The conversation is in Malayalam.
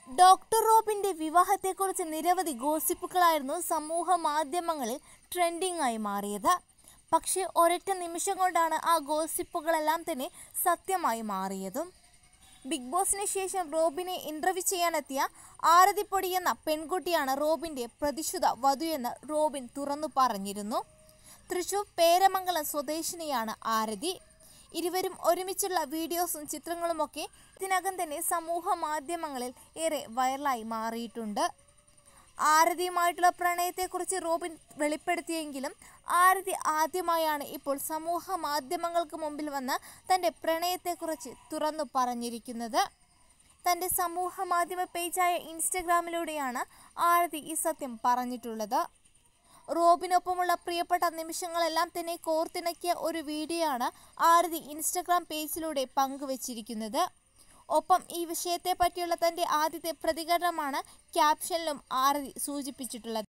ഡോക്ടർ റോബിന്റെ വിവാഹത്തെക്കുറിച്ച് നിരവധി ഗോസിപ്പുകളായിരുന്നു സമൂഹ മാധ്യമങ്ങളിൽ ട്രെൻഡിംഗ് ആയി മാറിയത് പക്ഷേ ഒരൊറ്റ നിമിഷം കൊണ്ടാണ് ആ ഗോസിപ്പുകളെല്ലാം തന്നെ സത്യമായി മാറിയതും ബിഗ് ബോസിന് ശേഷം റോബിനെ ഇന്റർവ്യൂ ചെയ്യാനെത്തിയ ആരതിപ്പൊടി എന്ന പെൺകുട്ടിയാണ് റോബിന്റെ പ്രതിശുദ്ധ വധു എന്ന് റോബിൻ തുറന്നു പറഞ്ഞിരുന്നു തൃശൂർ പേരമംഗലം സ്വദേശിനിയാണ് ആരതി ഇരുവരും ഒരുമിച്ചുള്ള വീഡിയോസും ചിത്രങ്ങളുമൊക്കെ ഇതിനകം തന്നെ സമൂഹ മാധ്യമങ്ങളിൽ ഏറെ വൈറലായി മാറിയിട്ടുണ്ട് ആരതിയുമായിട്ടുള്ള പ്രണയത്തെക്കുറിച്ച് റോബിൻ വെളിപ്പെടുത്തിയെങ്കിലും ആരതി ആദ്യമായാണ് ഇപ്പോൾ സമൂഹ മാധ്യമങ്ങൾക്ക് മുമ്പിൽ വന്ന് തൻ്റെ പ്രണയത്തെക്കുറിച്ച് തുറന്നു പറഞ്ഞിരിക്കുന്നത് തൻ്റെ സമൂഹ മാധ്യമ പേജായ ഇൻസ്റ്റഗ്രാമിലൂടെയാണ് ആരതി ഈ സത്യം പറഞ്ഞിട്ടുള്ളത് റോബിനൊപ്പമുള്ള പ്രിയപ്പെട്ട നിമിഷങ്ങളെല്ലാം തന്നെ കോർത്തിണക്കിയ ഒരു വീഡിയോ ആണ് ആരതി ഇൻസ്റ്റഗ്രാം പേജിലൂടെ പങ്കുവച്ചിരിക്കുന്നത് ഒപ്പം ഈ വിഷയത്തെ പറ്റിയുള്ള തൻ്റെ ആദ്യത്തെ പ്രതികരണമാണ് ക്യാപ്ഷനിലും ആരതി സൂചിപ്പിച്ചിട്ടുള്ളത്